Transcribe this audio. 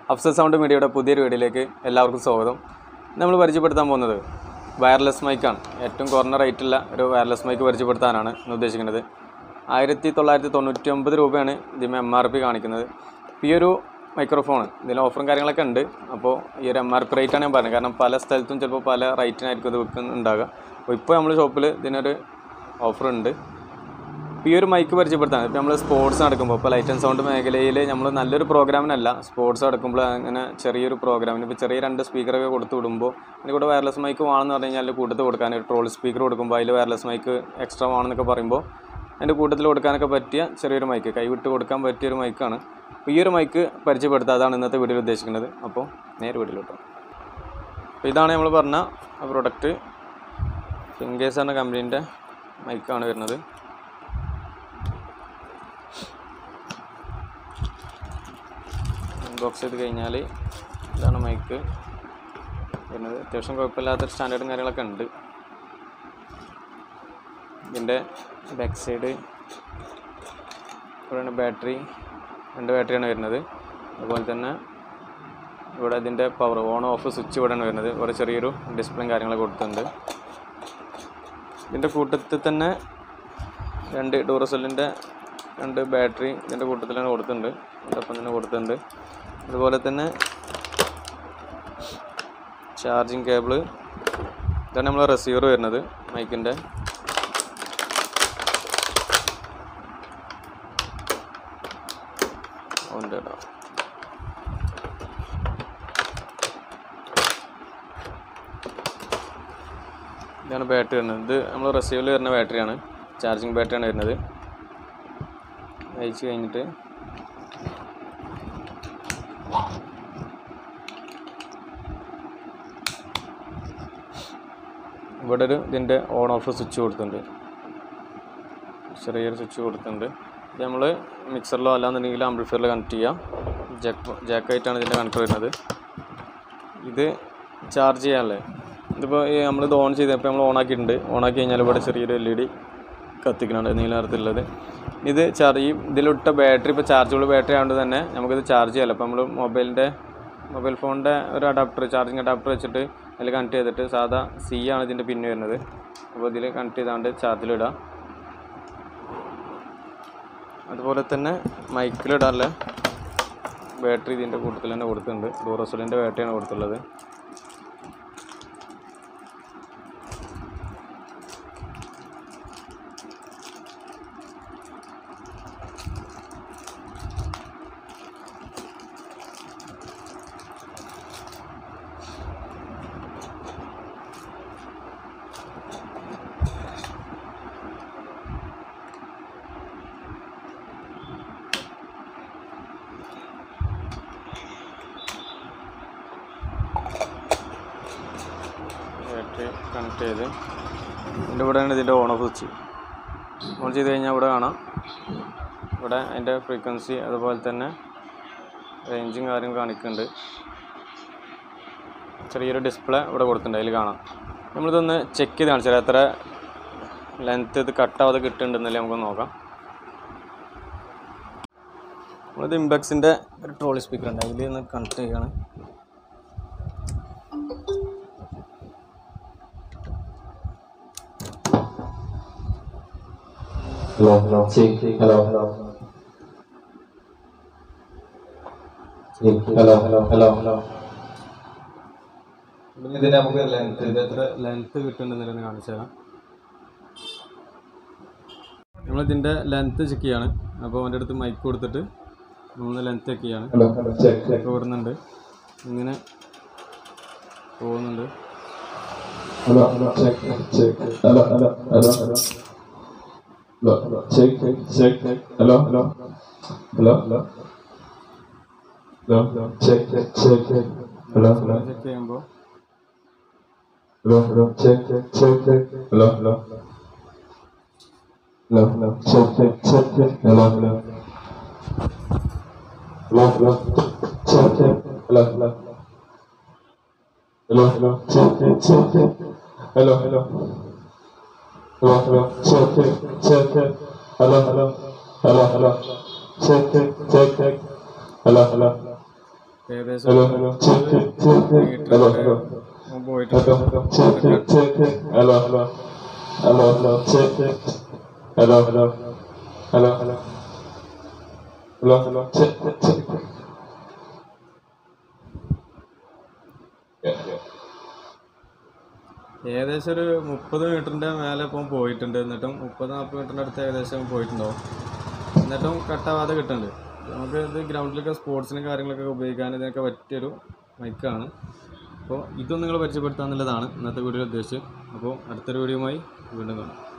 Afsal sound മീഡിയയുടെ പുതിയൊരു വീഡിയോയിലേക്ക് എല്ലാവർക്കും സ്വാഗതം നമ്മൾ പരിചയപ്പെടുത്താൻ പോകുന്നത് വയർലെസ് മൈക്കാണ് ഏറ്റവും കുറഞ്ഞ റേറ്റുള്ള ഒരു വയർലെസ് മൈക്ക് പരിചയപ്പെടുത്താനാണ് ഇന്ന് ഉദ്ദേശിക്കുന്നത് ആയിരത്തി തൊള്ളായിരത്തി തൊണ്ണൂറ്റി ഒമ്പത് രൂപയാണ് ഇതിന് എം ആർ പി കാണിക്കുന്നത് ഈ ഒരു മൈക്രോഫോൺ ഇതിന് ഓഫറും കാര്യങ്ങളൊക്കെ ഉണ്ട് അപ്പോൾ ഈ ഒരു എം ആർ പി റേറ്റാണ് ഞാൻ പറഞ്ഞത് കാരണം പല സ്ഥലത്തും ചിലപ്പോൾ പല റേറ്റിനായിരിക്കും ഇത് വിൽക്കുന്നുണ്ടാകുക അപ്പോൾ ഇപ്പോൾ നമ്മൾ ഷോപ്പിൽ ഇതിനൊരു ഓഫർ ഉണ്ട് ഇപ്പോൾ ഈ ഒരു മൈക്ക് പരിചയപ്പെടുത്താണ് ഇപ്പോൾ നമ്മൾ സ്പോർട്സ് നടക്കുമ്പോൾ ഇപ്പോൾ ലൈറ്റ് ആൻഡ് സൗണ്ട് മേഖലയിൽ നമ്മൾ നല്ലൊരു പ്രോഗ്രാമിനല്ല സ്പോർട്സ് നടക്കുമ്പോൾ അങ്ങനെ ചെറിയൊരു പ്രോഗ്രാമിന് ഇപ്പോൾ ചെറിയ രണ്ട് സ്പീക്കറൊക്കെ കൊടുത്ത് വിടുമ്പോൾ അതിന് കൂടെ വയർലെസ് മൈക്ക് വേണമെന്ന് പറഞ്ഞു കഴിഞ്ഞാൽ കൂട്ടത്തിൽ കൊടുക്കാൻ ഒരു ട്രോൾ സ്പീക്കർ കൊടുക്കുമ്പോൾ അതിൽ വയർലെസ് മൈക്ക് എക്സ്ട്രാ വേണമെന്നൊക്കെ പറയുമ്പോൾ അതിൻ്റെ കൂട്ടത്തിൽ കൊടുക്കാനൊക്കെ പറ്റിയ ചെറിയൊരു മൈക്ക് കൈവിട്ട് കൊടുക്കാൻ പറ്റിയ ഒരു മൈക്കാണ് അപ്പോൾ ഈ ഒരു മൈക്ക് പരിചയപ്പെടുത്തുക അതാണ് ഇന്നത്തെ വീഡിയോയിൽ ഉദ്ദേശിക്കുന്നത് അപ്പോൾ നേരെ വീഡിയോയിലോട്ടോ അപ്പോൾ ഇതാണ് നമ്മൾ പറഞ്ഞ പ്രൊഡക്റ്റ് ഫിംഗേഴ്സ് എന്ന കമ്പനീൻ്റെ മൈക്കാണ് വരുന്നത് അൺബോക്സ് ചെയ്ത് കഴിഞ്ഞാൽ ഇതാണ് മൈക്ക് വരുന്നത് അത്യാവശ്യം കുഴപ്പമില്ലാത്ത സ്റ്റാൻഡേർഡും കാര്യങ്ങളൊക്കെ ഉണ്ട് ഇതിൻ്റെ ബാക്ക് സൈഡ് ഇവിടെയാണ് ബാറ്ററി രണ്ട് ബാറ്ററിയാണ് വരുന്നത് അതുപോലെ തന്നെ ഇവിടെ ഇതിൻ്റെ പവർ ഓൺ ഓഫ് സ്വിച്ച് ഇവിടെയാണ് വരുന്നത് ഇവിടെ ചെറിയൊരു ഡിസ്പ്ലേയും കാര്യങ്ങളൊക്കെ കൊടുത്തിട്ടുണ്ട് ഇതിൻ്റെ കൂട്ടത്തിൽ തന്നെ രണ്ട് ഡോറസെല്ലിൻ്റെ രണ്ട് ബാറ്ററി ഇതിൻ്റെ കൂട്ടത്തിലാണ് കൊടുത്തിട്ടുണ്ട് ഇതൊപ്പം തന്നെ കൊടുത്തിട്ടുണ്ട് അതുപോലെ തന്നെ ചാർജിങ് കേബിള് ഇതാണ് നമ്മൾ റിസീവർ വരുന്നത് മൈക്കിൻ്റെ ഉണ്ട് കേട്ടോ ഇതാണ് ബാറ്ററി വരുന്നത് ഇത് നമ്മൾ റിസീവറിൽ വരുന്ന ബാറ്ററിയാണ് ചാർജിങ് ബാറ്ററിയാണ് വരുന്നത് അയച്ചു കഴിഞ്ഞിട്ട് ഇവിടെ ഒരു ഇതിൻ്റെ ഓൺ ഓഫ് സ്വിച്ച് കൊടുത്തിട്ടുണ്ട് ചെറിയൊരു സ്വിച്ച് കൊടുത്തിട്ടുണ്ട് ഇത് നമ്മൾ മിക്സറിലോ അല്ലാന്നുണ്ടെങ്കിൽ ആംപ്ലിഫയറിൽ കണക്ട് ചെയ്യാം ജാക്ക് ജാക്കായിട്ടാണ് ഇതിൻ്റെ കണക്ടർ വരുന്നത് ഇത് ചാർജ് ചെയ്യാനല്ലേ ഇതിപ്പോൾ നമ്മൾ ഇത് ഓൺ ചെയ്തപ്പോൾ നമ്മൾ ഓൺ ആക്കിയിട്ടുണ്ട് ഓൺ ആക്കി കഴിഞ്ഞാൽ ഇവിടെ ചെറിയൊരു എൽ ഇ ഡി കത്തിക്കുന്നുണ്ട് നീല നിറത്തിലുള്ളത് ഇത് ചാർജ് ഈ ഇതിലിട്ട ബാറ്ററി ഇപ്പോൾ ചാർജബിൾ ബാറ്ററി ആയതുകൊണ്ട് തന്നെ നമുക്കിത് ചാർജ് ചെയ്യാമല്ലോ അപ്പോൾ നമ്മൾ മൊബൈലിൻ്റെ മൊബൈൽ ഫോണിൻ്റെ ഒരു അഡാപ്റ്റർ ചാർജിങ് അഡാപ്റ്റർ വെച്ചിട്ട് അതിൽ കണക്ട് ചെയ്തിട്ട് സാധാ സി ആണ് ഇതിൻ്റെ പിന്നെ വരുന്നത് അപ്പോൾ ഇതിൽ കണക്ട് ചെയ്താണ്ട് ചാർജിലിടാം അതുപോലെ തന്നെ മൈക്കിലിടാനുള്ള ബാറ്ററി ഇതിൻ്റെ കൂട്ടത്തിൽ തന്നെ കൊടുത്തിട്ടുണ്ട് ഡൂറസോളിൻ്റെ ബാറ്ററിയാണ് കൊടുത്തുള്ളത് ബാറ്ററി കണക്ട് ചെയ്ത് ഇതിൻ്റെ ഇവിടെയാണ് ഇതിൻ്റെ ഓൺ ഓഫ് സ്വിച്ച് ഓൺ ചെയ്ത് കഴിഞ്ഞാൽ ഇവിടെ കാണാം ഇവിടെ അതിൻ്റെ ഫ്രീക്വൻസി അതുപോലെ തന്നെ റേഞ്ചും കാര്യം കാണിക്കുന്നുണ്ട് ചെറിയൊരു ഡിസ്പ്ലേ ഇവിടെ കൊടുത്തിട്ടുണ്ട് അതിൽ കാണാം നമ്മളിതൊന്ന് ചെക്ക് ചെയ്ത് കാണിച്ചാൽ എത്ര ലെങ്ത്ത് ഇത് കട്ടാവാതെ കിട്ടുന്നുണ്ടെന്നല്ലേ നമുക്ക് നോക്കാം നമ്മളിത് ഇമ്പെക്സിൻ്റെ ഒരു ട്രോളി സ്പീക്കർ ഉണ്ട് അതിൽ ഒന്ന് കണക്ട് ചെയ്യുകയാണ് Hello, hello. Sí, hello, hello. Sí, hello, hello, hello, hello. പിന്നെ ഇതിന് നമുക്ക് ലെങ്ത് ഇത് എത്ര ലെങ്ത് കിട്ടുന്നുണ്ടെന്ന് കാണിച്ചു തരാം നമ്മളിതിൻ്റെ ലെങ്ത് ചെക്ക് ചെയ്യാണ് അപ്പോൾ അവൻ്റെ അടുത്ത് മൈക്ക് കൊടുത്തിട്ട് നമ്മൾ ലെങ്ത് ചെക്ക് ചെയ്യാണ് Hello, hello. Check, check. ഇപ്പോൾ വിടുന്നുണ്ട് ഇങ്ങനെ പോകുന്നുണ്ട് Hello, hello. Check, check. Hello, hello, hello, hello. Hello, hello. Check, check, check, check. Hello, hello. Hello, hello. Hello, hello. Check, check, check, check. Hello, hello. Check ചെയ്യുമ്പോൾ Hello, hello. Check, check, check, check. Hello, hello. Hello, hello. Check, check, check, check. Hello, hello. Hello, hello. Check, check. Hello, hello. Hello, hello. Check, check, check, check. Hello, hello. Hello, hello. Check, check, check, check. Hello, hello. Hello, hello. Check, check, check, check. Hello, hello. ഏകദേശം Hello, hello, check, check, check, check. Hello, hello. അവൻ പോയിട്ടുണ്ട് Hello, hello, check, check, check, check. Hello, hello. Hello, hello, check, check. Hello, hello. Hello, hello. Hello, hello, check, check, check. Yeah, yeah. ഏകദേശം ഒരു മുപ്പത് മീറ്ററിൻ്റെ മേലെ ഇപ്പം പോയിട്ടുണ്ട് എന്നിട്ടും മുപ്പത് നാൽപ്പത് മീറ്ററിൻ്റെ അടുത്ത് ഏകദേശം പോയിട്ടുണ്ടാവും എന്നിട്ടും കട്ടാവാതെ കിട്ടുന്നുണ്ട് നമുക്ക് ഇത് ഗ്രൗണ്ടിലൊക്കെ സ്പോർട്സിനും കാര്യങ്ങളൊക്കെ ഉപയോഗിക്കാൻ ഇതിനൊക്കെ പറ്റിയൊരു മൈക്കാണ് അപ്പോൾ ഇതും നിങ്ങൾ പരിചയപ്പെടുത്താന്നുള്ളതാണ് ഇന്നത്തെ വീഡിയോ ഉദ്ദേശിച്ചത് അപ്പോൾ അടുത്തൊരു വീഡിയോയുമായി വീണ്ടും കാണാം